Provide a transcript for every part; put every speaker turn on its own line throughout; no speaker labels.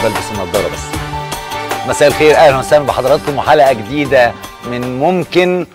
بلبس النضاره بس مساء الخير اهلا وسهلا بحضراتكم وحلقه جديده من ممكن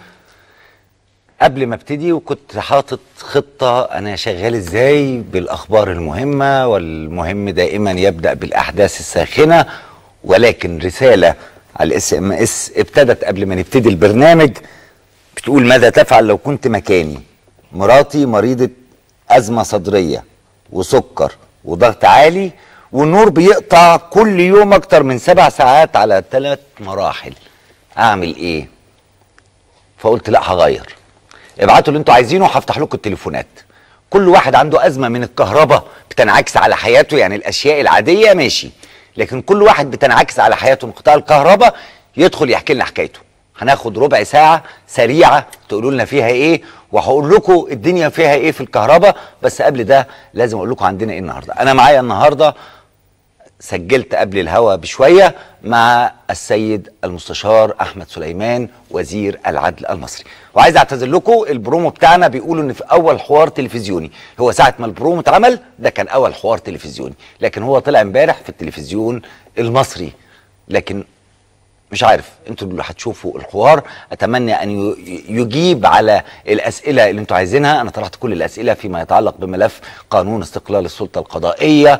قبل ما ابتدي وكنت حاطط خطه انا شغال ازاي بالاخبار المهمه والمهم دائما يبدا بالاحداث الساخنه ولكن رساله على الاس ام اس ابتدت قبل ما نبتدي البرنامج بتقول ماذا تفعل لو كنت مكاني مراتي مريضه ازمه صدريه وسكر وضغط عالي والنور بيقطع كل يوم اكتر من سبع ساعات على ثلاث مراحل اعمل ايه فقلت لا هغير ابعتوا اللي انتوا عايزينه هفتح لكم التليفونات كل واحد عنده ازمه من الكهرباء بتنعكس على حياته يعني الاشياء العاديه ماشي لكن كل واحد بتنعكس على حياته انقطاع الكهرباء يدخل يحكي لنا حكايته هناخد ربع ساعه سريعه تقولوا لنا فيها ايه وهقول لكم الدنيا فيها ايه في الكهرباء بس قبل ده لازم اقول لكم عندنا ايه النهارده انا معايا النهارده سجلت قبل الهوا بشوية مع السيد المستشار أحمد سليمان وزير العدل المصري وعايز أعتذر لكم البرومو بتاعنا بيقولوا إن في أول حوار تلفزيوني هو ساعة ما البرومو اتعمل ده كان أول حوار تلفزيوني لكن هو طلع امبارح في التلفزيون المصري لكن مش عارف انتوا اللي هتشوفوا الحوار اتمنى ان ي- يجيب على الاسئله اللي انتوا عايزينها انا طرحت كل الاسئله فيما يتعلق بملف قانون استقلال السلطه القضائيه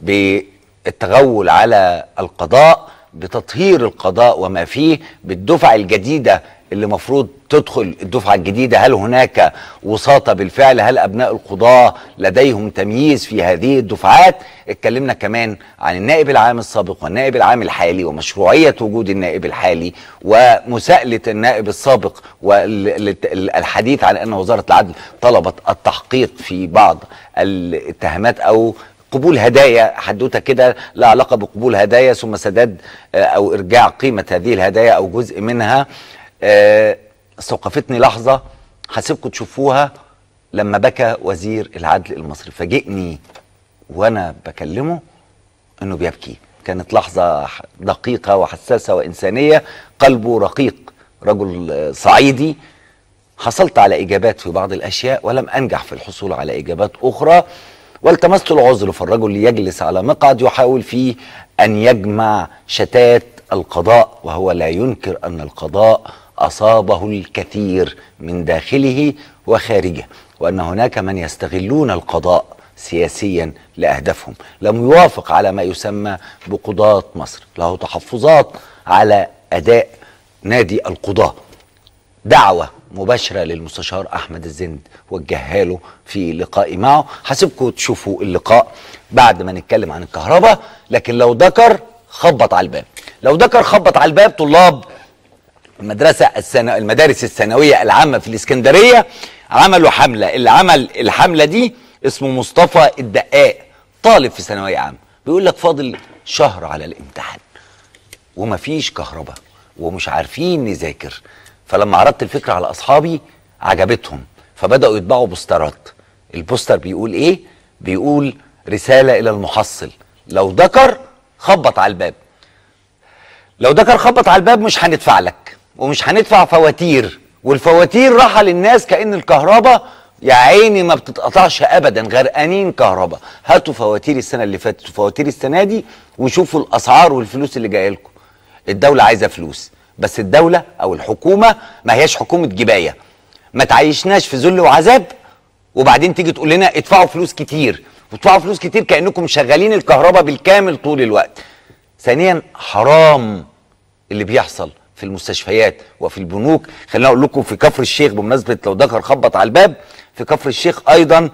بالتغول على القضاء بتطهير القضاء وما فيه بالدفع الجديده اللي مفروض تدخل الدفعه الجديده هل هناك وساطه بالفعل هل ابناء القضاه لديهم تمييز في هذه الدفعات اتكلمنا كمان عن النائب العام السابق والنائب العام الحالي ومشروعيه وجود النائب الحالي ومساءله النائب السابق والحديث عن ان وزاره العدل طلبت التحقيق في بعض الاتهامات او قبول هدايا حدوته كده لا علاقه بقبول هدايا ثم سداد آه، او ارجاع قيمه هذه الهدايا او جزء منها آه، استوقفتني لحظه هسيبكم تشوفوها لما بكى وزير العدل المصري فاجئني وانا بكلمه انه بيبكي كانت لحظه ح- دقيقه وحساسه وانسانيه قلبه رقيق رجل آه، صعيدي حصلت على اجابات في بعض الاشياء ولم انجح في الحصول على اجابات اخرى والتمست العذر فالرجل يجلس على مقعد يحاول فيه ان يجمع شتات القضاء وهو لا ينكر ان القضاء اصابه الكثير من داخله وخارجه وان هناك من يستغلون القضاء سياسيا لاهدافهم لم يوافق على ما يسمى بقضاه مصر له تحفظات على اداء نادي القضاه دعوة مباشرة للمستشار أحمد الزند وجهها له في لقائي معه هسيبكم تشوفوا اللقاء بعد ما نتكلم عن الكهرباء لكن لو ذكر خبط على الباب لو ذكر خبط على الباب طلاب المدرسة السنة المدارس الثانوية العامة في الإسكندرية عملوا حملة اللي عمل الحملة دي اسمه مصطفى الدقاق طالب في ثانوية عامة بيقول لك فاضل شهر على الامتحان ومفيش كهرباء ومش عارفين نذاكر فلما عرضت الفكرة على أصحابي عجبتهم فبدأوا يطبعوا بوسترات البوستر بيقول إيه؟ بيقول رسالة إلى المحصل لو ذكر خبط على الباب لو ذكر خبط على الباب مش هندفع لك ومش هندفع فواتير والفواتير راحة للناس كأن الكهرباء يا عيني ما بتتقطعش ابدا غرقانين كهرباء هاتوا فواتير السنه اللي فاتت وفواتير السنه دي وشوفوا الاسعار والفلوس اللي جايه لكم الدوله عايزه فلوس بس الدوله او الحكومه ما هياش حكومه جبايه ما تعيشناش في ذل وعذاب وبعدين تيجي تقول لنا ادفعوا فلوس كتير وتدفعوا فلوس كتير كانكم شغالين الكهرباء بالكامل طول الوقت ثانيا حرام اللي بيحصل في المستشفيات وفي البنوك خليني اقول لكم في كفر الشيخ بمناسبه لو ذكر خبط على الباب في كفر الشيخ ايضا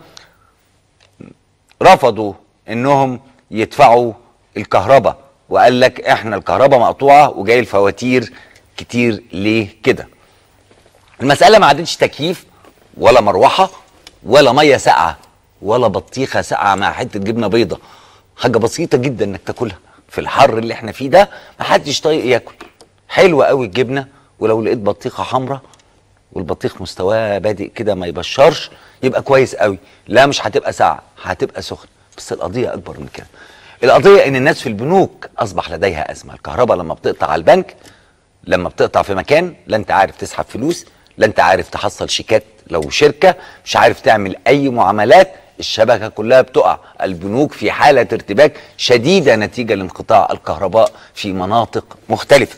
رفضوا انهم يدفعوا الكهرباء وقال لك احنا الكهرباء مقطوعه وجاي الفواتير كتير ليه كده المساله ما عادتش تكييف ولا مروحه ولا ميه ساقعه ولا بطيخه ساقعه مع حته جبنه بيضه حاجه بسيطه جدا انك تاكلها في الحر اللي احنا فيه ده ما حدش طايق ياكل حلوه قوي الجبنه ولو لقيت بطيخه حمراء والبطيخ مستواه بادئ كده ما يبشرش يبقى كويس قوي لا مش هتبقى ساقعه هتبقى سخن بس القضيه اكبر من كده القضيه ان الناس في البنوك اصبح لديها ازمه الكهرباء لما بتقطع على البنك لما بتقطع في مكان لا انت عارف تسحب فلوس لا انت عارف تحصل شيكات لو شركه مش عارف تعمل اي معاملات الشبكه كلها بتقع البنوك في حاله ارتباك شديده نتيجه لانقطاع الكهرباء في مناطق مختلفه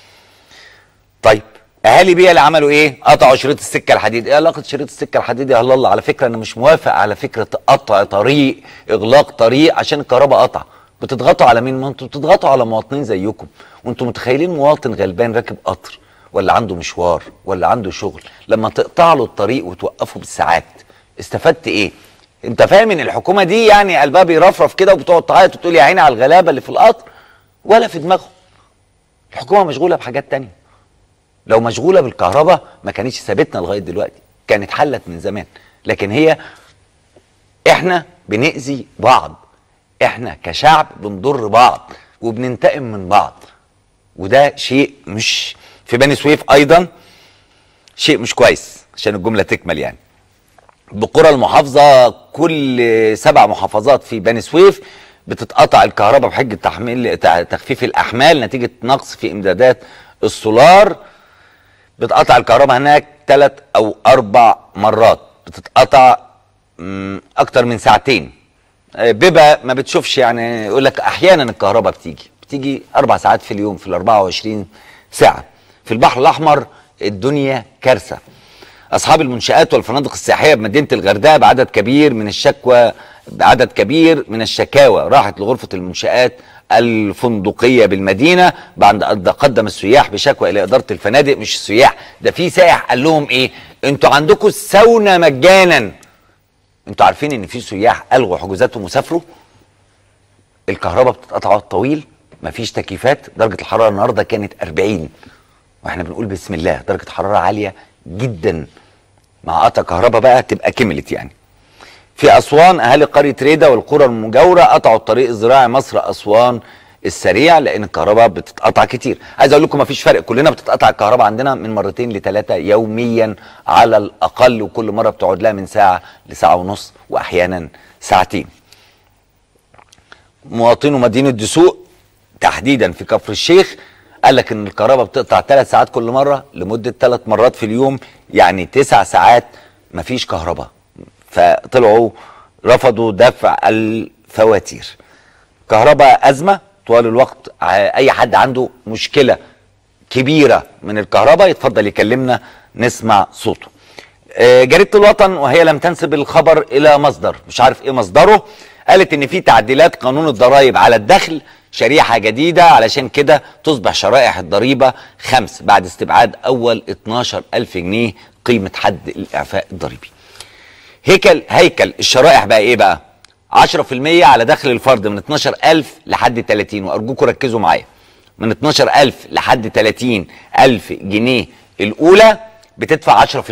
طيب اهالي بيها اللي عملوا ايه قطعوا شريط السكه الحديد ايه علاقه شريط السكه الحديد يا الله على فكره انا مش موافق على فكره قطع طريق اغلاق طريق عشان الكهرباء قطع بتضغطوا على مين ما انتوا بتضغطوا على مواطنين زيكم وانتوا متخيلين مواطن غلبان راكب قطر ولا عنده مشوار ولا عنده شغل لما تقطع له الطريق وتوقفه بالساعات استفدت ايه انت فاهم ان الحكومه دي يعني قلبها بيرفرف كده وبتقعد تعيط وتقول يا عيني على الغلابه اللي في القطر ولا في دماغهم الحكومه مشغوله بحاجات تانية لو مشغوله بالكهرباء ما كانتش سابتنا لغايه دلوقتي كانت حلت من زمان لكن هي احنا بنأذي بعض احنا كشعب بنضر بعض وبننتقم من بعض وده شيء مش في بني سويف ايضا شيء مش كويس عشان الجمله تكمل يعني بقرى المحافظه كل سبع محافظات في بني سويف بتتقطع الكهرباء بحجه تحميل تخفيف الاحمال نتيجه نقص في امدادات السولار بتقطع الكهرباء هناك ثلاث او اربع مرات بتتقطع اكتر من ساعتين بيبقى ما بتشوفش يعني يقول لك احيانا الكهرباء بتيجي بتيجي اربع ساعات في اليوم في ال 24 ساعه في البحر الاحمر الدنيا كارثه اصحاب المنشات والفنادق السياحيه بمدينه الغردقه بعدد كبير من الشكوى بعدد كبير من الشكاوى راحت لغرفه المنشات الفندقيه بالمدينه بعد ان تقدم السياح بشكوى الى اداره الفنادق مش السياح ده في سائح قال لهم ايه انتوا عندكم الساونا مجانا انتوا عارفين ان في سياح الغوا حجوزاتهم وسافروا الكهرباء بتتقطع وقت طويل مفيش تكييفات درجه الحراره النهارده كانت 40 واحنا بنقول بسم الله درجه حراره عاليه جدا مع قطع كهرباء بقى تبقى كملت يعني في اسوان اهالي قريه ريده والقرى المجاوره قطعوا الطريق الزراعي مصر اسوان السريع لان الكهرباء بتتقطع كتير عايز اقول لكم مفيش فرق كلنا بتتقطع الكهرباء عندنا من مرتين لثلاثه يوميا على الاقل وكل مره بتقعد لها من ساعه لساعه ونص واحيانا ساعتين مواطنو مدينه دسوق تحديدا في كفر الشيخ قال لك ان الكهرباء بتقطع ثلاث ساعات كل مره لمده ثلاث مرات في اليوم يعني تسع ساعات مفيش كهرباء فطلعوا رفضوا دفع الفواتير كهرباء ازمه طوال الوقت اي حد عنده مشكله كبيره من الكهرباء يتفضل يكلمنا نسمع صوته جريده الوطن وهي لم تنسب الخبر الى مصدر مش عارف ايه مصدره قالت ان في تعديلات قانون الضرائب على الدخل شريحة جديدة علشان كده تصبح شرائح الضريبة خمس بعد استبعاد أول 12 ألف جنيه قيمة حد الإعفاء الضريبي هيكل هيكل الشرائح بقى إيه بقى 10% على دخل الفرد من 12 ألف لحد 30 وأرجوكم ركزوا معايا من 12 ألف لحد 30 ألف جنيه الأولى بتدفع 10%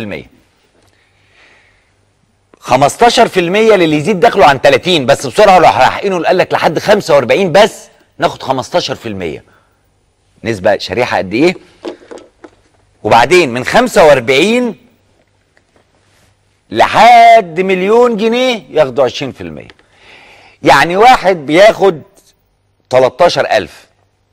15% للي يزيد دخله عن 30 بس بسرعه راح رايحينه قال لك لحد 45 بس ناخد 15% نسبة شريحة قد ايه وبعدين من 45 لحد مليون جنيه ياخدوا 20% يعني واحد بياخد 13000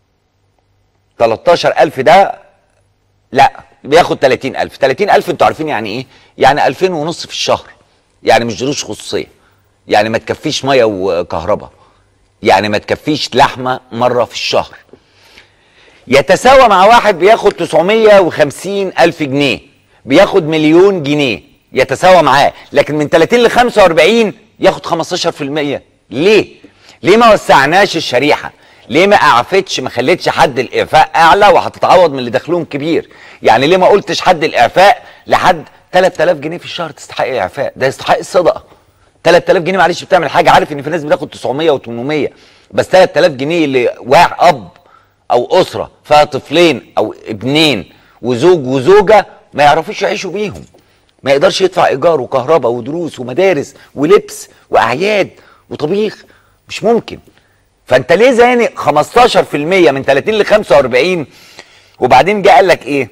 13000 ده لا بياخد 30000 30000 انتوا عارفين يعني ايه يعني 2000 ونص في الشهر يعني مش دروس خصوصيه يعني ما تكفيش ميه وكهرباء يعني ما تكفيش لحمه مره في الشهر يتساوى مع واحد بياخد 950 الف جنيه بياخد مليون جنيه يتساوى معاه لكن من 30 ل 45 ياخد 15% ليه ليه ما وسعناش الشريحه ليه ما اعفتش ما خليتش حد الاعفاء اعلى وهتتعوض من اللي دخلهم كبير يعني ليه ما قلتش حد الاعفاء لحد 3000 جنيه في الشهر تستحق الاعفاء ده يستحق الصدقه 3000 جنيه معلش بتعمل حاجه عارف ان في ناس بتاخد 900 و800 بس 3000 جنيه اللي واحد اب او اسره فيها طفلين او ابنين وزوج وزوجه ما يعرفوش يعيشوا بيهم ما يقدرش يدفع ايجار وكهرباء ودروس ومدارس ولبس واعياد وطبيخ مش ممكن فانت ليه زانق 15% من 30 ل 45 وبعدين جه قال لك ايه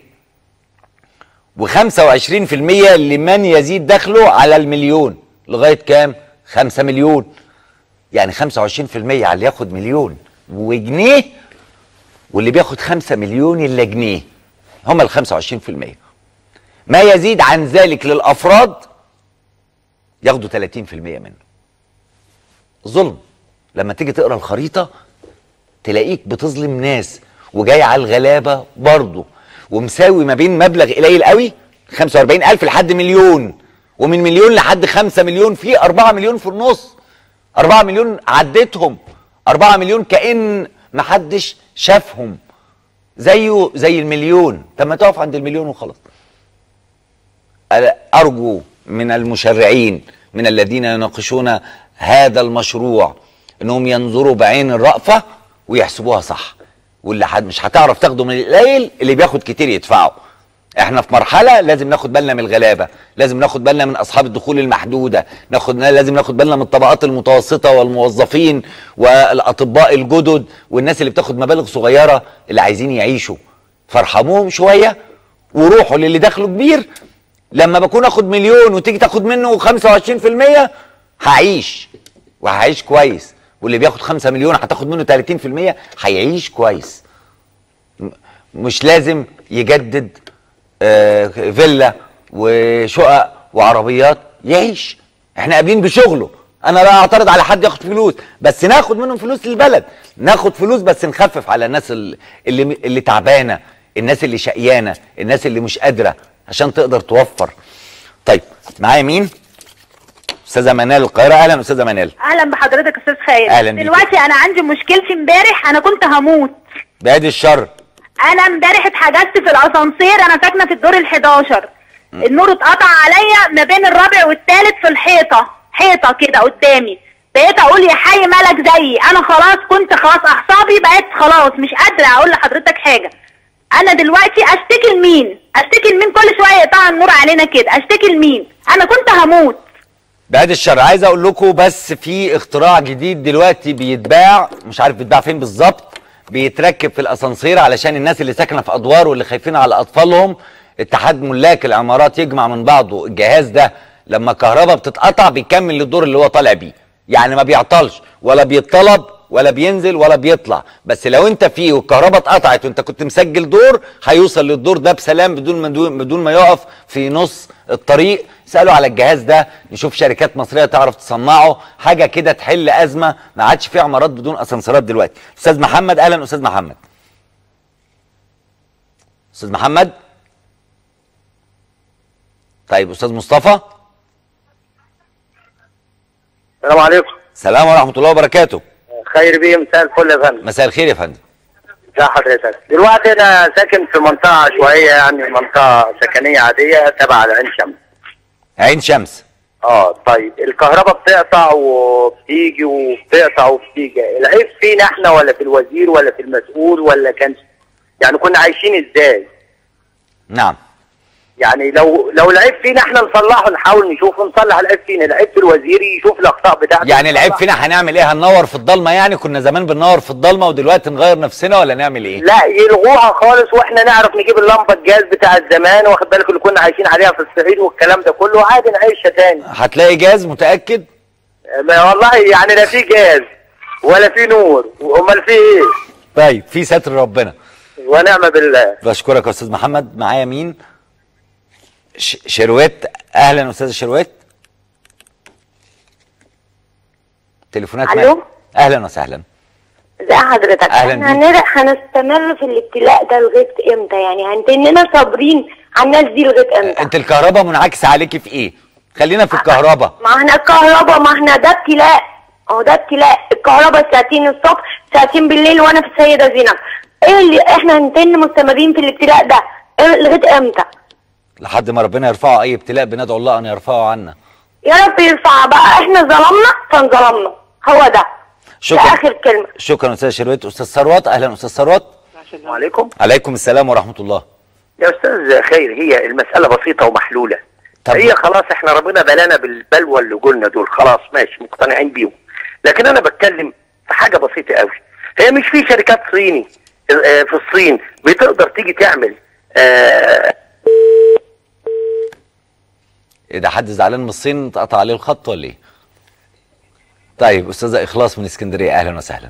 و25% لمن يزيد دخله على المليون لغايه كام 5 مليون يعني 25% على اللي ياخد مليون وجنيه واللي بياخد 5 مليون الا جنيه هم ال 25% ما يزيد عن ذلك للافراد ياخدوا 30% منه ظلم لما تيجي تقرا الخريطه تلاقيك بتظلم ناس وجاي على الغلابه برضه ومساوي ما بين مبلغ قليل قوي 45000 لحد مليون ومن مليون لحد 5 مليون في 4 مليون في النص 4 مليون عديتهم 4 مليون كأن محدش شافهم زيه زي المليون طب ما تقف عند المليون وخلاص أرجو من المشرعين من الذين يناقشون هذا المشروع انهم ينظروا بعين الرأفة ويحسبوها صح واللي حد مش هتعرف تاخده من القليل اللي بياخد كتير يدفعه احنا في مرحله لازم ناخد بالنا من الغلابه لازم ناخد بالنا من اصحاب الدخول المحدوده ناخد لازم ناخد بالنا من الطبقات المتوسطه والموظفين والاطباء الجدد والناس اللي بتاخد مبالغ صغيره اللي عايزين يعيشوا فارحموهم شويه وروحوا للي دخله كبير لما بكون اخد مليون وتيجي تاخد منه 25% هعيش وهعيش كويس واللي بياخد 5 مليون هتاخد منه 30% هيعيش كويس مش لازم يجدد آه فيلا وشقق وعربيات يعيش احنا قابلين بشغله انا لا اعترض على حد ياخد فلوس بس ناخد منهم فلوس للبلد ناخد فلوس بس نخفف على الناس اللي اللي تعبانه الناس اللي شقيانه الناس اللي مش قادره عشان تقدر توفر طيب معايا مين استاذه منال القاهره اهلا استاذه منال
اهلا بحضرتك استاذ خير
اهلا بيك.
دلوقتي انا عندي مشكلتي امبارح انا كنت هموت
بادي الشر
انا امبارح اتحجزت في الاسانسير انا ساكنه في الدور ال11 النور اتقطع عليا ما بين الرابع والثالث في الحيطه حيطه كده قدامي بقيت اقول يا حي مالك زيي انا خلاص كنت خلاص اعصابي بقت خلاص مش قادره اقول لحضرتك حاجه انا دلوقتي اشتكي لمين اشتكي لمين كل شويه يقطع النور علينا كده اشتكي لمين انا كنت هموت
بعد الشر عايز اقول لكم بس في اختراع جديد دلوقتي بيتباع مش عارف بيتباع فين بالظبط بيتركب في الاسانسير علشان الناس اللي ساكنه في ادوار واللي خايفين على اطفالهم اتحاد ملاك العمارات يجمع من بعضه الجهاز ده لما الكهرباء بتتقطع بيكمل للدور اللي هو طالع بيه يعني ما بيعطلش ولا بيطلب ولا بينزل ولا بيطلع بس لو انت فيه والكهرباء اتقطعت وانت كنت مسجل دور هيوصل للدور ده بسلام بدون ما بدون ما يقف في نص الطريق اسالوا على الجهاز ده نشوف شركات مصريه تعرف تصنعه حاجه كده تحل ازمه ما عادش في عمارات بدون اسانسيرات دلوقتي استاذ محمد اهلا استاذ محمد استاذ محمد طيب استاذ مصطفى
السلام عليكم
السلام ورحمه الله وبركاته
خير بيه مساء الفل يا فندم
مساء الخير يا فندم
ازي حضرتك دلوقتي انا ساكن في منطقه عشوائيه يعني منطقه سكنيه عاديه تبع العين شمس
عين شمس
اه طيب الكهرباء بتقطع وبتيجي وبتقطع وبتيجي العيب فينا احنا ولا في الوزير ولا في المسؤول ولا كان يعني كنا عايشين ازاي
نعم
يعني لو لو العيب فينا احنا نصلحه نحاول نشوف نصلح العيب فينا العيب في الوزير يشوف الاخطاء بتاعته
يعني العيب
يصلحها.
فينا هنعمل ايه هننور في الضلمه يعني كنا زمان بننور في الضلمه ودلوقتي نغير نفسنا ولا نعمل ايه
لا يلغوها خالص واحنا نعرف نجيب اللمبه الجاز بتاعت زمان واخد بالك اللي كنا عايشين عليها في الصعيد والكلام ده كله عادي نعيشها تاني
هتلاقي جاز متاكد
ما والله يعني لا في جاز ولا في نور امال في ايه
طيب في ستر ربنا
ونعم بالله
بشكرك يا استاذ محمد معايا مين ش... شرويت اهلا استاذ شرويت تليفونات
ألو؟
معاك. اهلا وسهلا
ازي حضرتك
أهلاً
احنا
بيك.
هنر- هنستمر في الابتلاء ده لغايه امتى يعني هنتننا صابرين على الناس دي لغايه امتى
انت الكهرباء منعكسه عليكي في ايه خلينا في الكهرباء
ما احنا الكهرباء ما احنا ده ابتلاء اهو ده ابتلاء الكهرباء ساعتين الصبح ساعتين بالليل وانا في السيده زينب ايه اللي احنا هنتن مستمرين في الابتلاء ده إيه لغايه امتى
لحد ما ربنا يرفعه اي ابتلاء بندعو الله ان يرفعه عنا
يا رب يرفع بقى احنا ظلمنا فانظلمنا هو ده ده
شكرا
اخر كلمه
شكرا استاذ شرويت استاذ ثروت اهلا استاذ ثروت
السلام عليكم
عليكم السلام ورحمه الله
يا استاذ خير هي المساله بسيطه ومحلوله
طب-
هي خلاص احنا ربنا بلانا بالبلوى اللي قلنا دول خلاص ماشي مقتنعين بيهم لكن انا بتكلم في حاجه بسيطه قوي هي مش في شركات صيني آه، في الصين بتقدر تيجي تعمل آه،
ايه ده حد زعلان من الصين اتقطع عليه الخط ولا ايه؟ طيب استاذه اخلاص من اسكندريه اهلا وسهلا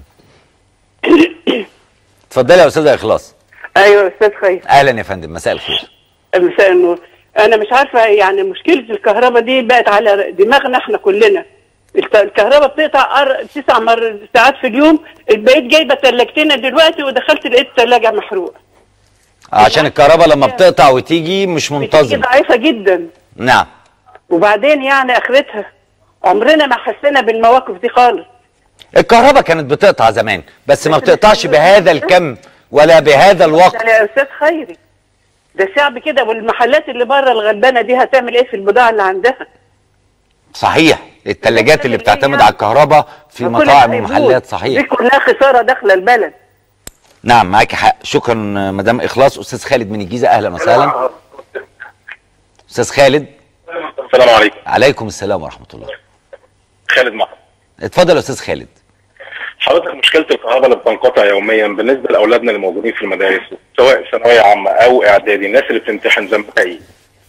اتفضلي يا استاذه اخلاص
ايوه يا استاذ خير
اهلا يا فندم مساء الخير
مساء النور انا مش عارفه يعني مشكله الكهرباء دي بقت على دماغنا احنا كلنا الت- الكهرباء بتقطع أر- تسع مر ساعات في اليوم بقيت جايبه ثلاجتين دلوقتي ودخلت لقيت الثلاجه محروقه
عشان الكهرباء لما بتقطع وتيجي مش
بتيجي
منتظم
ضعيفه جدا
نعم
وبعدين يعني اخرتها عمرنا ما حسينا بالمواقف دي خالص
الكهرباء كانت بتقطع زمان بس ما بتقطعش بهذا الكم ولا بهذا الوقت
يعني يا استاذ خيري ده شعب كده والمحلات اللي بره الغلبانه دي هتعمل ايه في البضاعه اللي عندها
صحيح الثلاجات اللي بتعتمد على الكهرباء في
كل
مطاعم
ده هيبوظ.
ومحلات
دي
صحيح
كلها خساره داخله البلد
نعم معاك حق شكرا مدام اخلاص استاذ خالد من الجيزه اهلا وسهلا استاذ خالد
السلام عليكم
عليكم السلام ورحمه الله
خالد محمد
اتفضل يا استاذ خالد
حضرتك مشكله الكهرباء اللي بتنقطع يوميا بالنسبه لاولادنا اللي موجودين في المدارس سواء ثانويه عامه او اعدادي الناس اللي بتمتحن ذنبها ايه؟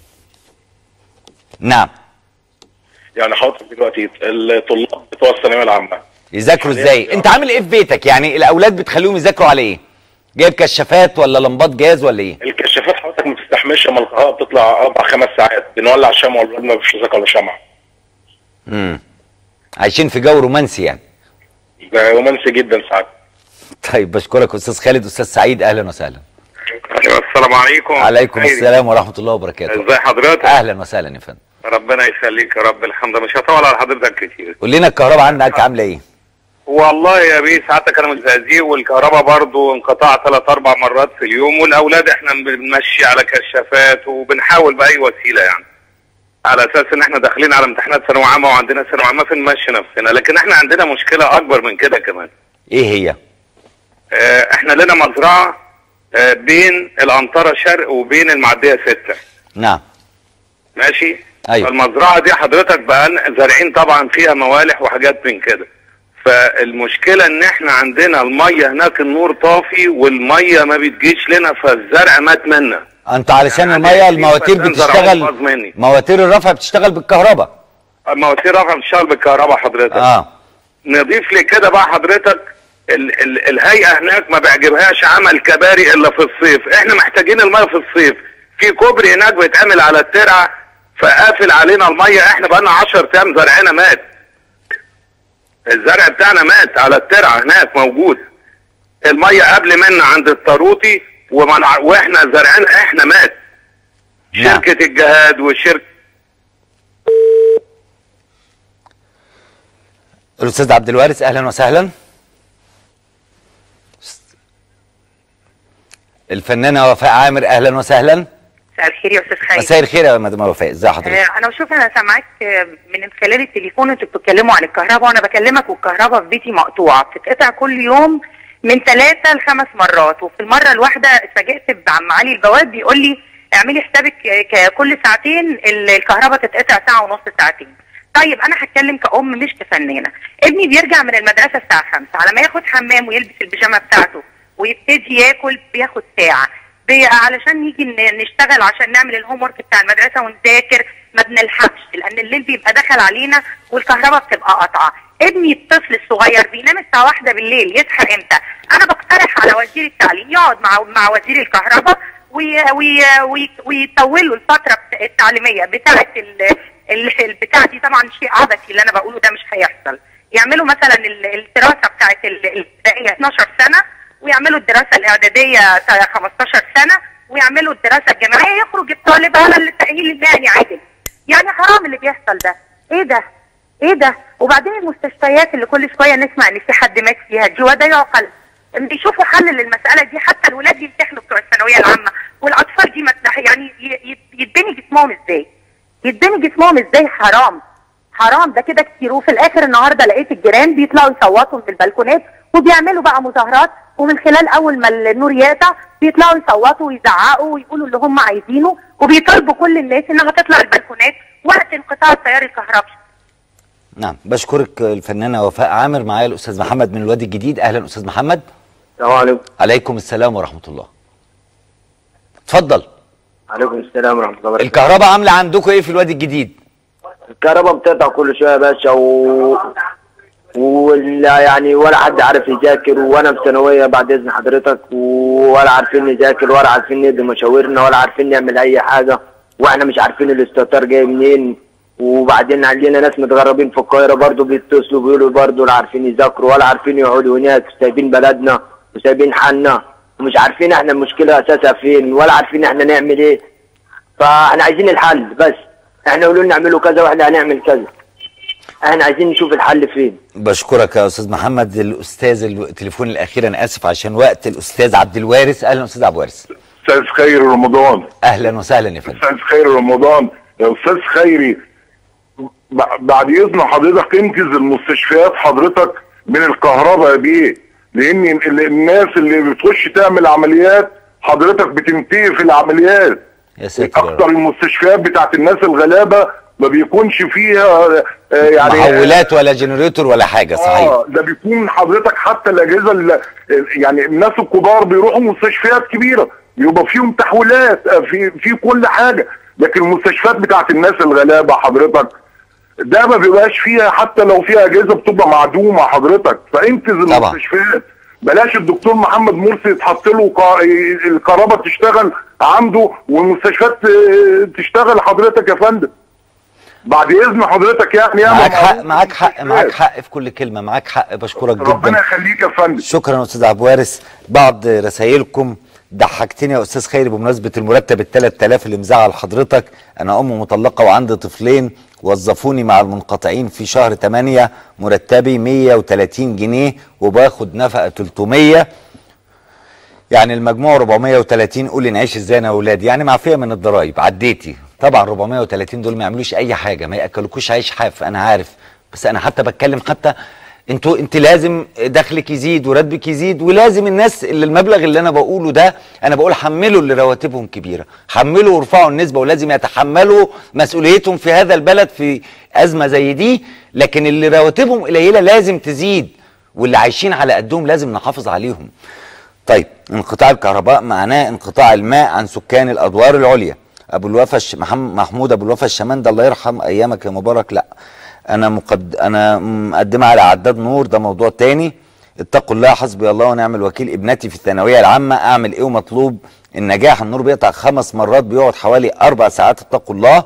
نعم
يعني حضرتك دلوقتي الطلاب بتوع الثانويه العامه
يذاكروا ازاي انت عامل ايه في بيتك يعني الاولاد بتخليهم يذاكروا على ايه جايب كشافات ولا لمبات جاز ولا ايه
الكشافات حضرتك ما بتستحملش اما الكهرباء بتطلع اربع خمس ساعات بنولع شمع والولاد ما فيش ذاكر ولا شمع
امم عايشين في جو رومانسي يعني
ده رومانسي جدا ساعات
طيب بشكرك استاذ خالد استاذ سعيد اهلا وسهلا
السلام عليكم
عليكم
خيري.
السلام ورحمه الله وبركاته
ازي حضرتك
اهلا وسهلا يا فندم
ربنا يخليك يا رب الحمد لله مش هطول على حضرتك كتير
قول لنا الكهرباء عندك عامله ايه
والله يا بيه ساعتك انا متزازيه والكهرباء برضو انقطاع ثلاث اربع مرات في اليوم والاولاد احنا بنمشي على كشافات وبنحاول باي وسيله يعني على اساس ان احنا داخلين على امتحانات ثانويه عامه وعندنا ثانويه عامه فنمشي نفسنا لكن احنا عندنا مشكله اكبر من كده كمان
ايه هي
اه احنا لنا مزرعه اه بين الانطره شرق وبين المعديه سته
نعم
ماشي
أيوة.
المزرعه دي حضرتك بقى زارعين طبعا فيها موالح وحاجات من كده فالمشكله ان احنا عندنا الميه هناك النور طافي والميه ما بتجيش لنا فالزرع مات منا
انت علشان
يعني
الميه
في
المواتير
فدان زرعوه باظ
بتشتغل
مني.
مواتير الرفع بتشتغل بالكهرباء
مواتير رفع بتشتغل بالكهرباء حضرتك
اه
نضيف لكده بقى حضرتك ال ال الهيئه هناك ما بيعجبهاش عمل كباري الا في الصيف احنا محتاجين الميه في الصيف في كوبري هناك بيتعمل على الترعه فقافل علينا الميه احنا بقالنا 10 ايام زرعنا مات الزرع بتاعنا مات على الترعه هناك موجود الميه قبل منا عند الطاروطي ومنع واحنا زرعنا احنا مات
نعم.
شركه الجهاد والشركه
الاستاذ عبد الوارث اهلا وسهلا الفنانه وفاء عامر اهلا وسهلا
مساء الخير يا استاذ خالد
مساء الخير يا مدام وفاء ازي حضرتك
آه، انا بشوف انا سامعاك آه، من خلال التليفون انتوا بتتكلموا عن الكهرباء وانا بكلمك والكهرباء في بيتي مقطوعه بتتقطع كل يوم من ثلاثة لخمس مرات وفي المرة الواحدة اتفاجئت بعم علي البواب بيقول لي اعملي حسابك ك- ك- كل ساعتين ال- الكهرباء تتقطع ساعة ونص ساعتين طيب انا هتكلم كأم مش كفنانة ابني بيرجع من المدرسة الساعة 5 على ما ياخد حمام ويلبس البيجامة بتاعته ويبتدي ياكل بياخد ساعة بي- علشان نيجي ن- نشتغل عشان نعمل الهوم ورك بتاع المدرسة ونذاكر ما بنلحقش لان الليل بيبقى دخل علينا والكهرباء بتبقى قاطعة ابني الطفل الصغير بينام الساعة واحدة بالليل يصحى امتى انا بقترح على وزير التعليم يقعد مع مع وزير الكهرباء وي وي وي ويطول له الفترة بتا- التعليمية بتاعة ال ال- البتاع دي طبعا شيء عبثي اللي انا بقوله ده مش هيحصل يعملوا مثلا ال- الدراسة بتاعة ال- الابتدائية 12 سنة ويعملوا الدراسة الإعدادية 15 سنة ويعملوا الدراسة الجامعية يخرج الطالب على التأهيل المهني عادل يعني حرام اللي بيحصل ده ايه ده ايه ده وبعدين المستشفيات اللي كل شويه نسمع ان في حد مات فيها دي وده يعقل بيشوفوا حل للمساله دي حتى الولاد يمتحنوا بتوع الثانويه العامه والاطفال دي متح يعني ي- ي- يتبني جسمهم ازاي يتبني جسمهم ازاي حرام حرام ده كده كتير وفي الاخر النهارده لقيت الجيران بيطلعوا يصوتوا من البلكونات وبيعملوا بقى مظاهرات ومن خلال اول ما النور يقطع بيطلعوا يصوتوا ويزعقوا ويقولوا اللي هم عايزينه وبيطالبوا كل الناس انها تطلع البلكونات وقت انقطاع التيار الكهربي
نعم بشكرك الفنانه وفاء عامر معايا الاستاذ محمد من الوادي الجديد اهلا استاذ محمد
السلام عليكم
عليكم السلام ورحمه الله اتفضل
عليكم السلام ورحمه الله وبركاته
الكهرباء عامله عندكم ايه في الوادي الجديد
الكهرباء بتقطع كل شويه يا باشا و ولا يعني ولا حد عارف يذاكر وانا في ثانويه بعد اذن حضرتك ولا عارفين نذاكر ولا عارفين ندي مشاورنا ولا عارفين نعمل اي حاجه واحنا مش عارفين الاستهتار جاي منين وبعدين عندنا ناس متغربين في القاهره برضو بيتصلوا بيقولوا برضو لا عارفين يذاكروا ولا عارفين يقعدوا هناك سايبين بلدنا وسايبين حالنا ومش عارفين احنا المشكله اساسها فين ولا عارفين احنا نعمل ايه فاحنا عايزين الحل بس احنا قولوا لنا اعملوا كذا واحنا هنعمل كذا احنا عايزين نشوف الحل فين
بشكرك يا استاذ محمد الاستاذ التليفون الاخير انا اسف عشان وقت الاستاذ عبد الوارث اهلا استاذ عبد الوارث
استاذ خيري رمضان
اهلا وسهلا يا فندم
استاذ خيري رمضان يا استاذ خيري ب- بعد اذن حضرتك انقذ المستشفيات حضرتك من الكهرباء دي لان ال- الناس اللي بتخش تعمل عمليات حضرتك بتنتهي في العمليات
يا ساتر يا رب.
اكتر المستشفيات بتاعت الناس الغلابه ما بيكونش فيها آه، يعني
محولات ولا جنريتور ولا حاجه صحيح
اه ده بيكون حضرتك حتى الاجهزه اللي يعني الناس الكبار بيروحوا مستشفيات كبيره يبقى فيهم تحويلات آه، في في كل حاجه لكن المستشفيات بتاعت الناس الغلابه حضرتك ده ما بيبقاش فيها حتى لو فيها اجهزه بتبقى معدومه حضرتك فانقذ
طبعا.
المستشفيات بلاش الدكتور محمد مرسي يتحط له قا- الكهرباء تشتغل عنده والمستشفيات آه، تشتغل حضرتك يا فندم بعد اذن حضرتك يعني يا
معاك
معروف
حق معاك حق معاك حق في كل كلمه معاك حق بشكرك
ربنا
جدا
يخليك يا فندم
شكرا يا استاذ عبد الوارث بعض رسائلكم ضحكتني يا استاذ خيري بمناسبه المرتب ال 3000 اللي مزعل حضرتك انا ام مطلقه وعندي طفلين وظفوني مع المنقطعين في شهر 8 مرتبي 130 جنيه وباخد نفقه 300 يعني المجموع 430 قولي نعيش ازاي انا واولادي يعني معفيه من الضرايب عديتي طبعا 430 دول ما يعملوش اي حاجه ما ياكلوكوش عيش حاف انا عارف بس انا حتى بتكلم حتى انتوا انت لازم دخلك يزيد وراتبك يزيد ولازم الناس اللي المبلغ اللي انا بقوله ده انا بقول حملوا اللي رواتبهم كبيره حملوا وارفعوا النسبه ولازم يتحملوا مسؤوليتهم في هذا البلد في ازمه زي دي لكن اللي رواتبهم قليله لازم تزيد واللي عايشين على قدهم لازم نحافظ عليهم طيب انقطاع الكهرباء معناه انقطاع الماء عن سكان الادوار العليا ابو الوفا الش... محمد محمود ابو الوفا الشمان ده الله يرحم ايامك يا مبارك لا انا مقد... انا مقدمه على عداد نور ده موضوع تاني اتقوا الله حسبي الله ونعم الوكيل ابنتي في الثانويه العامه اعمل ايه ومطلوب النجاح النور بيقطع خمس مرات بيقعد حوالي اربع ساعات اتقوا الله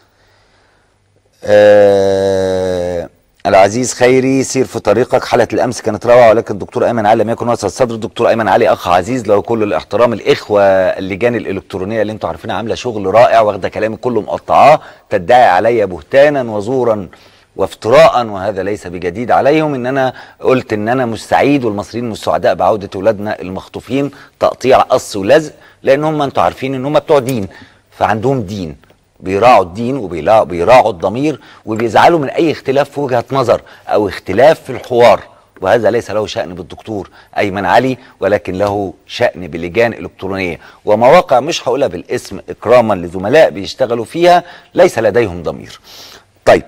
آه العزيز خيري سير في طريقك حلقه الامس كانت روعه ولكن الدكتور ايمن علي لم يكن واسع الصدر الدكتور ايمن علي اخ عزيز له كل الاحترام الاخوه اللجان الالكترونيه اللي انتم عارفينها عامله شغل رائع واخده كلامي كله مقطعاه تدعي علي بهتانا وزورا وافتراء وهذا ليس بجديد عليهم ان انا قلت ان انا مش سعيد والمصريين مش سعداء بعوده اولادنا المخطوفين تقطيع قص ولزق لان هم انتوا عارفين ان هم بتوع دين فعندهم دين بيراعوا الدين وبيراعوا الضمير وبيزعلوا من اي اختلاف في وجهه نظر او اختلاف في الحوار وهذا ليس له شأن بالدكتور أيمن علي ولكن له شأن بلجان إلكترونية ومواقع مش هقولها بالاسم إكراما لزملاء بيشتغلوا فيها ليس لديهم ضمير طيب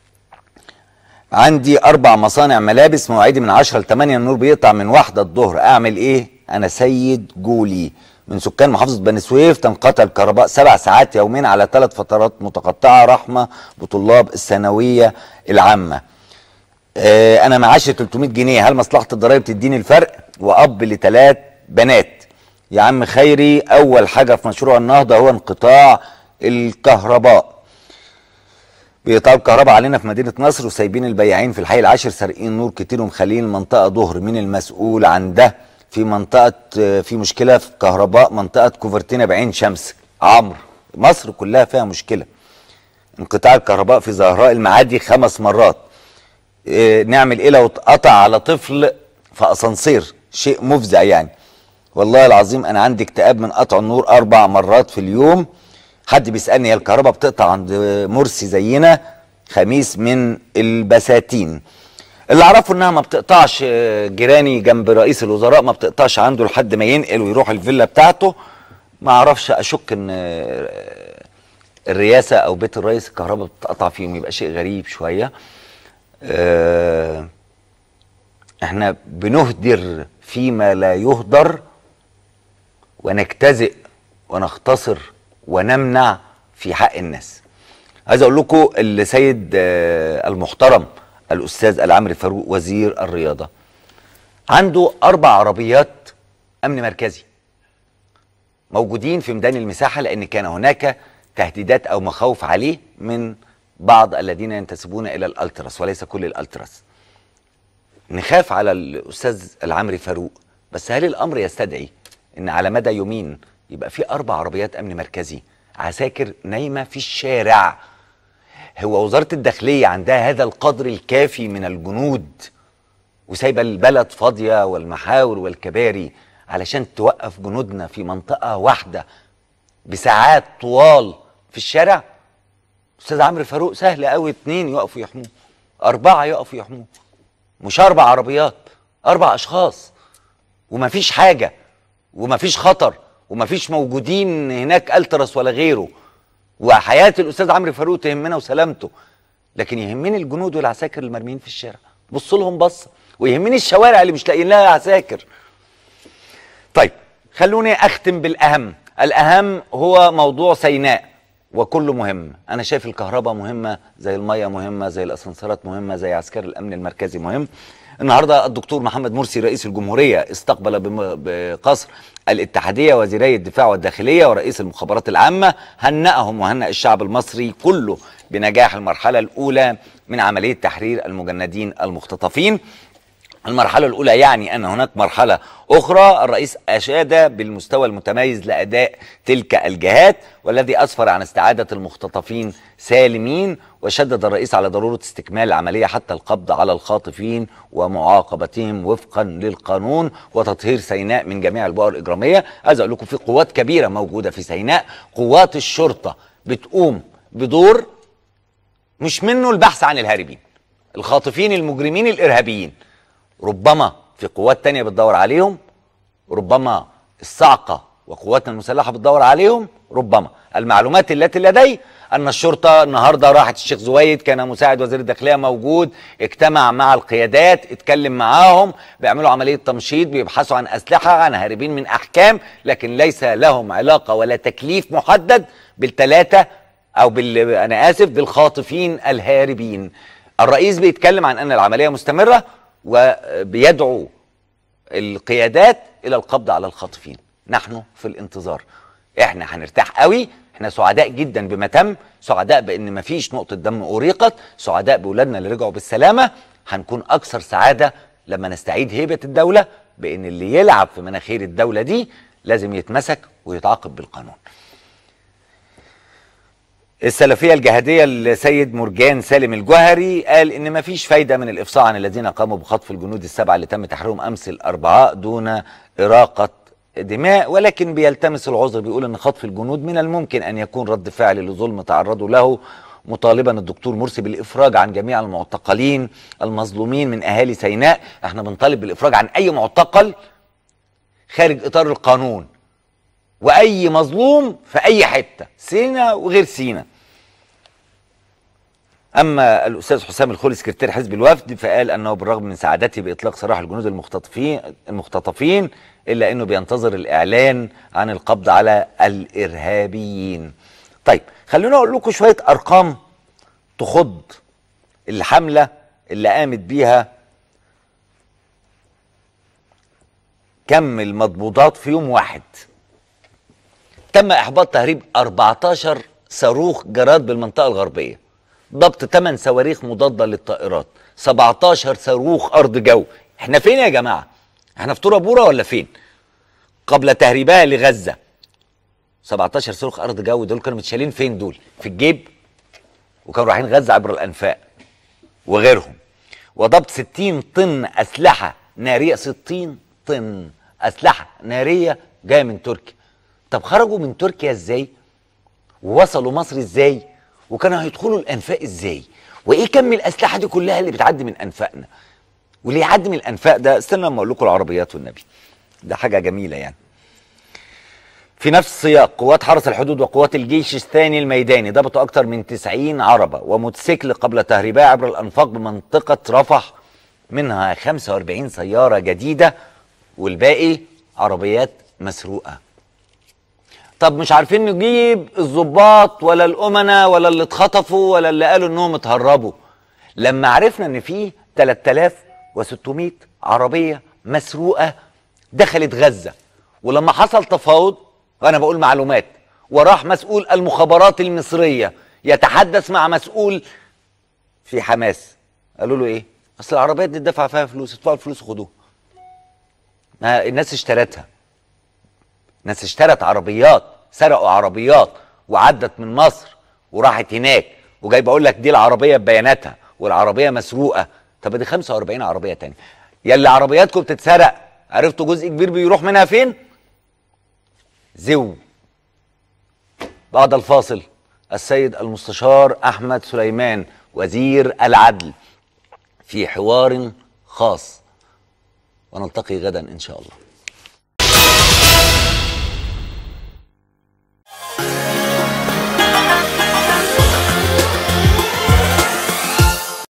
عندي أربع مصانع ملابس مواعيدي من 10 ل 8 النور بيقطع من واحدة الظهر أعمل إيه؟ أنا سيد جولي من سكان محافظة بني سويف تنقطع الكهرباء سبع ساعات يوميا على ثلاث فترات متقطعة رحمة بطلاب الثانوية العامة آه أنا معاشي 300 جنيه هل مصلحة الضرايب تديني الفرق؟ وأب لثلاث بنات يا عم خيري أول حاجة في مشروع النهضة هو انقطاع الكهرباء بيقطعوا الكهرباء علينا في مدينه نصر وسايبين البياعين في الحي العاشر سارقين نور كتير ومخلين المنطقه ظهر مين المسؤول عن ده في منطقه في مشكله في كهرباء منطقه كوفرتينا بعين شمس عمرو مصر كلها فيها مشكله انقطاع الكهرباء في زهراء المعادي خمس مرات اه نعمل ايه لو اتقطع على طفل في اسانسير شيء مفزع يعني والله العظيم انا عندي اكتئاب من قطع النور اربع مرات في اليوم حد بيسالني هي الكهرباء بتقطع عند مرسي زينا خميس من البساتين اللي اعرفه انها ما بتقطعش جيراني جنب رئيس الوزراء ما بتقطعش عنده لحد ما ينقل ويروح الفيلا بتاعته ما اعرفش اشك ان الرئاسه او بيت الرئيس الكهرباء بتقطع فيهم يبقى شيء غريب شويه اه احنا بنهدر فيما لا يهدر ونجتزئ ونختصر ونمنع في حق الناس عايز اقول لكم السيد المحترم الاستاذ العمري فاروق وزير الرياضه عنده اربع عربيات امن مركزي موجودين في ميدان المساحه لان كان هناك تهديدات او مخاوف عليه من بعض الذين ينتسبون الى الالتراس وليس كل الالتراس نخاف على الاستاذ العمري فاروق بس هل الامر يستدعي ان على مدى يومين يبقى في اربع عربيات امن مركزي عساكر نايمه في الشارع هو وزاره الداخليه عندها هذا القدر الكافي من الجنود وسايبه البلد فاضيه والمحاور والكباري علشان توقف جنودنا في منطقه واحده بساعات طوال في الشارع استاذ عمرو فاروق سهل قوي اتنين يقفوا يحموه اربعه يقفوا يحموه مش اربع عربيات اربع اشخاص ومفيش حاجه ومفيش خطر ومفيش موجودين هناك الترس ولا غيره وحياه الاستاذ عمرو فاروق تهمنا وسلامته لكن يهمني الجنود والعساكر المرميين في الشارع بص لهم بصه ويهمني الشوارع اللي مش لاقيين لها عساكر طيب خلوني اختم بالاهم الاهم هو موضوع سيناء وكله مهم انا شايف الكهرباء مهمه زي الميه مهمه زي الاسانسيرات مهمه زي عسكري الامن المركزي مهم النهارده الدكتور محمد مرسي رئيس الجمهوريه استقبل بم- بقصر الاتحاديه وزيري الدفاع والداخليه ورئيس المخابرات العامه هنأهم وهنأ الشعب المصري كله بنجاح المرحله الاولى من عمليه تحرير المجندين المختطفين المرحلة الأولى يعني أن هناك مرحلة أخرى الرئيس أشاد بالمستوى المتميز لأداء تلك الجهات والذي أسفر عن استعادة المختطفين سالمين وشدد الرئيس على ضرورة استكمال العملية حتى القبض على الخاطفين ومعاقبتهم وفقا للقانون وتطهير سيناء من جميع البؤر الإجرامية عايز أقول لكم في قوات كبيرة موجودة في سيناء قوات الشرطة بتقوم بدور مش منه البحث عن الهاربين الخاطفين المجرمين الإرهابيين ربما في قوات تانية بتدور عليهم ربما الصاعقة وقواتنا المسلحة بتدور عليهم ربما المعلومات التي لدي أن الشرطة النهاردة راحت الشيخ زويد كان مساعد وزير الداخلية موجود اجتمع مع القيادات اتكلم معاهم بيعملوا عملية تمشيط بيبحثوا عن أسلحة عن هاربين من أحكام لكن ليس لهم علاقة ولا تكليف محدد بالثلاثة أو بال أنا آسف بالخاطفين الهاربين الرئيس بيتكلم عن أن العملية مستمرة وبيدعو القيادات الى القبض على الخاطفين نحن في الانتظار احنا هنرتاح قوي احنا سعداء جدا بما تم سعداء بان مفيش نقطه دم اوريقت سعداء باولادنا اللي رجعوا بالسلامه هنكون اكثر سعاده لما نستعيد هيبه الدوله بان اللي يلعب في مناخير الدوله دي لازم يتمسك ويتعاقب بالقانون السلفيه الجهاديه السيد مرجان سالم الجوهري قال ان مفيش فايده من الافصاح عن الذين قاموا بخطف الجنود السبعه اللي تم تحريرهم امس الاربعاء دون اراقه دماء ولكن بيلتمس العذر بيقول ان خطف الجنود من الممكن ان يكون رد فعل لظلم تعرضوا له مطالبا الدكتور مرسي بالافراج عن جميع المعتقلين المظلومين من اهالي سيناء احنا بنطالب بالافراج عن اي معتقل خارج اطار القانون واي مظلوم في اي حته سينا وغير سينا اما الاستاذ حسام الخولي سكرتير حزب الوفد فقال انه بالرغم من سعادته باطلاق سراح الجنود المختطفين المختطفين الا انه بينتظر الاعلان عن القبض على الارهابيين طيب خلونا اقول لكم شويه ارقام تخض الحمله اللي قامت بيها كم المضبوطات في يوم واحد تم احباط تهريب 14 صاروخ جراد بالمنطقه الغربيه ضبط 8 صواريخ مضاده للطائرات 17 صاروخ ارض جو احنا فين يا جماعه احنا في بورا ولا فين قبل تهريبها لغزه 17 صاروخ ارض جو دول كانوا متشالين فين دول في الجيب وكانوا رايحين غزه عبر الانفاق وغيرهم وضبط 60 طن اسلحه ناريه 60 طن اسلحه ناريه جايه من تركيا طب خرجوا من تركيا ازاي ووصلوا مصر ازاي وكانوا هيدخلوا الانفاق ازاي وايه كم الاسلحه دي كلها اللي بتعدي من انفاقنا واللي يعدي من الانفاق ده استنى لما اقول لكم العربيات والنبي ده حاجه جميله يعني في نفس السياق قوات حرس الحدود وقوات الجيش الثاني الميداني ضبطوا اكثر من 90 عربه وموتوسيكل قبل تهريبها عبر الانفاق بمنطقه رفح منها 45 سياره جديده والباقي عربيات مسروقه طب مش عارفين نجيب الضباط ولا الامناء ولا اللي اتخطفوا ولا اللي قالوا انهم اتهربوا لما عرفنا ان في 3600 عربيه مسروقه دخلت غزه ولما حصل تفاوض وانا بقول معلومات وراح مسؤول المخابرات المصريه يتحدث مع مسؤول في حماس قالوا له ايه اصل العربيات دي دفع فيها فلوس ادفعوا الفلوس وخدوها ما الناس اشترتها ناس اشترت عربيات سرقوا عربيات وعدت من مصر وراحت هناك وجاي بقول لك دي العربيه ببياناتها والعربيه مسروقه طب دي 45 عربيه تاني يا اللي عربياتكم بتتسرق عرفتوا جزء كبير بيروح منها فين زو بعد الفاصل السيد المستشار احمد سليمان وزير العدل في حوار خاص ونلتقي غدا ان شاء الله